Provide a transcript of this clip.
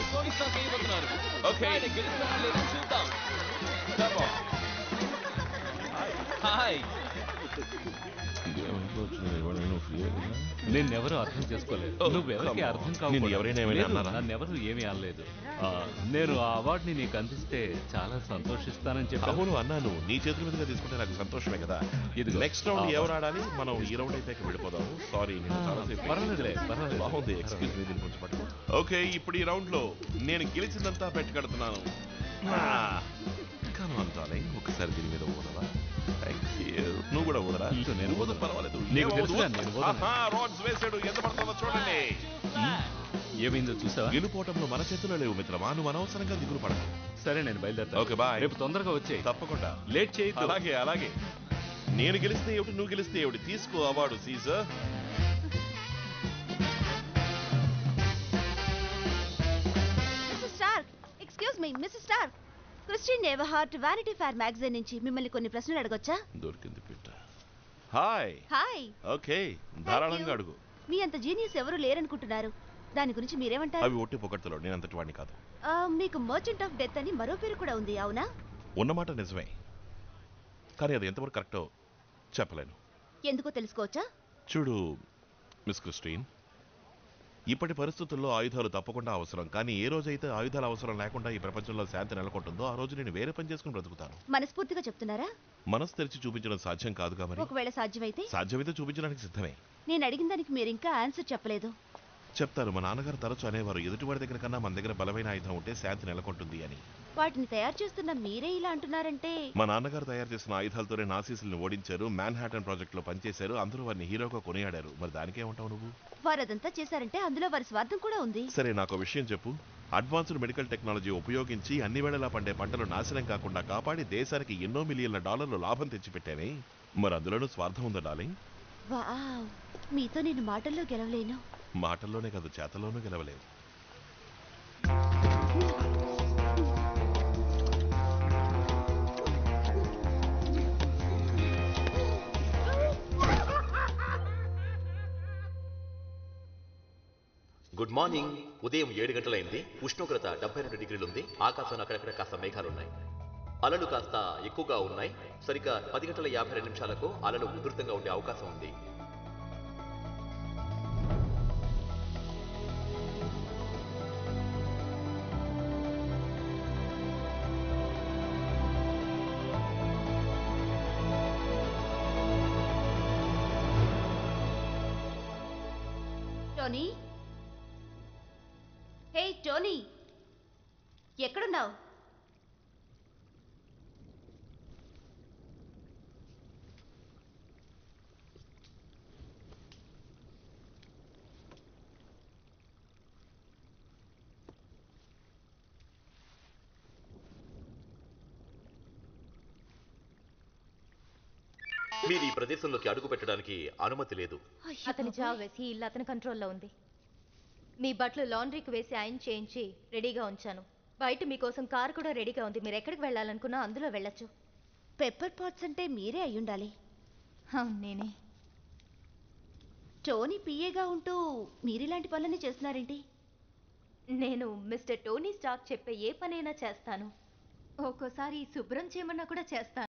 మీరు Tony Stark అయిపోతున్నారు Okay. ఆయన గెలుస్తారా లేదా చూద్దాం Come on. హాయ్ నిన్నెవరూ అర్థం చేసుకోలేదు Oh, నువ్వెవరికి come on. అర్థం కావు నిన్ను కూడా. ఎవరైనా ఏమైనా లేదు, అన్నారా? నన్నెవరు ఏమీ అనలేదు ఆ, నేను ఆ అవార్డుని నీకు అందిస్తే చాలా సంతోషిస్తానని చెప్పాను అవును అన్నాను నీ చేతుల మీదుగా తీసుకుంటే నాకు సంతోషమే కదా ఇదిగో. నెక్స్ట్ రౌండ్ ఆ, ఎవరు ఆడాలి మనం ఈ రౌండ్ అయిపోయాక విడిపోదాం సారీ నేను చాలా సేపు పర్వాలేదులే, పర్వాలేదు. బాగుంది ఎక్స్క్యూజ్ మీ దీని కొంచెం పట్టుకో ఓకే ఇప్పుడు ఈ రౌండ్ లో నేను గెలిచిందంతా పెట్టుకడుతున్నాను కమాన్ డార్లింగ్ ఒకసారి దీని మీద ఊదవా థ్యాంక్ యూ నువ్వు కూడా ఊదరా ఇదిగో నేను ఊదు, ఊదను. పర్వాలేదు నీకు ఏమో తెలుసుగా, ఊదు. నేను ఊదను. ఆహా, రాడ్స్ వేసాడు ఎంత పడుతుందో చూడండి ఏమైందో చూసావా గెలుపోవటంలో మన చేతిలో లేవు మిత్రమా నువ్వు అనవసరంగా దిగులు పడకు సరే నేను బయలుదేరుతాను Okay, bye. రేపు తొందరగా వచ్చేయి తప్పకుండా లేట్ చేయి అలాగే అలాగే నేను గెలిస్తే ఏమిటి నువ్వు గెలిస్తే ఏమిటి తీసుకో award Caesar mister Stark excuse me mister Stark Christian Everhart Vanity Fair magazine నుంచి మిమ్మల్ని కొన్ని ప్రశ్నలు అడగొచ్చా దొరికింది పిట్ట హాయ్ హాయ్ ఓకే ధారాళంగా అడుగు మీ అంత జీనియస్ ఎవరు లేరనుకుంటున్నారు దాని గురించి మీరేమంటారు అవి ఒట్టి పొగడ్తలో నేను అంతటి వాడిని కాదు ఆ, మీకు మర్చెంట్ ఆఫ్ డెత్ అని మరో పేరు కూడా ఉంది అవునా ఉన్నమాట నిజమే కానీ అది ఎంతవరకు కరెక్టో చెప్పలేను ఎందుకో తెలుసుకోవచ్చా చూడు మిస్ క్రిస్టీన్ ఇప్పటి పరిస్థితుల్లో ఆయుధాలు తప్పకుండా అవసరం కానీ ఏ రోజైతే ఆయుధాలు అవసరం లేకుండా ఈ ప్రపంచంలో శాంతి నెలకొంటుందో ఆ రోజు నేను వేరే పని చేసుకుని బ్రతుకుతాను మనస్ఫూర్తిగా చెప్తున్నారా మనసు తెరిచి చూపించడం సాధ్యం కాదుగా మరి ఒకవేళ సాధ్యమైతే సాధ్యమైతే చూపించడానికి సిద్ధమే నేను అడిగిన దానికి మీరు ఇంకా ఆన్సర్ చెప్పలేదు చెప్తారు మా నాన్నగారు తరచు అనేవారు ఎదుటివాడి దగ్గర కన్నా మన దగ్గర బలమైన ఆయుధం ఉంటే శాంతి నెలకొంటుంది అని వాటిని తయారు చేస్తున్న మీరే ఇలా అంటున్నారంటే మా నాన్నగారు తయారు చేసిన ఆయుధాలతోనే నాసీసుల్ని ఓడించారు మ్యాన్ హ్యాటన్ ప్రాజెక్ట్ లో పనిచేశారు అందరూ వారిని హీరోగా కొనియాడారు మరి దానికేమంటావు నువ్వు వారు అదంతా చేశారంటే అందులో వారి స్వార్థం కూడా ఉంది సరే నాకు ఒక విషయం చెప్పు అడ్వాన్స్డ్ మెడికల్ టెక్నాలజీ ఉపయోగించి అన్ని వేళలా పండే పంటలు నాశనం కాకుండా కాపాడి దేశానికి ఎన్నో మిలియన్ల డాలర్లు లాభం తెచ్చిపెట్టానే మరి అందులోనూ స్వార్థం ఉందా డార్లింగ్ వావ్ మీతో నేను మాటల్లో గెలవలేను మాటల్లోనే కాదు చేతల్లోనూ గెలవలేవు గుడ్ మార్నింగ్ ఉదయం ఏడు గంటలైంది ఉష్ణోగ్రత డెబ్బై రెండు డిగ్రీలు ఉంది ఆకాశంలో అక్కడక్కడ కాస్త మేఘాలు ఉన్నాయి అలలు కాస్త ఎక్కువగా ఉన్నాయి సరిగ్గా పది గంటల యాభై రెండు నిమిషాలకు అలలు ఉధృతంగా ఉండే అవకాశం ఉంది టోనీ హే టోనీ ఎక్కడున్నావు మీరు ఈ ప్రదేశంలోకి అడుగు పెట్టడానికి అనుమతి లేదు అతని జాబ్ వేసి ఇల్లు అతని కంట్రోల్లో ఉంది మీ బట్టలు లాండ్రీకి వేసి ఐరన్ చేయించి రెడీగా ఉంచాను బయట మీకోసం కారు కూడా రెడీగా ఉంది మీరు ఎక్కడికి వెళ్ళాలనుకున్నా అందులో వెళ్ళొచ్చు పెప్పర్ పాట్స్ అంటే మీరే అయ్యుండాలి అవును నేనే టోనీ పిఏగా ఉంటూ మీరిలాంటి పనులన్నీ చేస్తున్నారేంటి నేను మిస్టర్ టోనీ స్టాక్ చెప్పే ఏ పనైనా చేస్తాను ఒక్కోసారి శుభ్రం చేయమన్నా కూడా చేస్తాను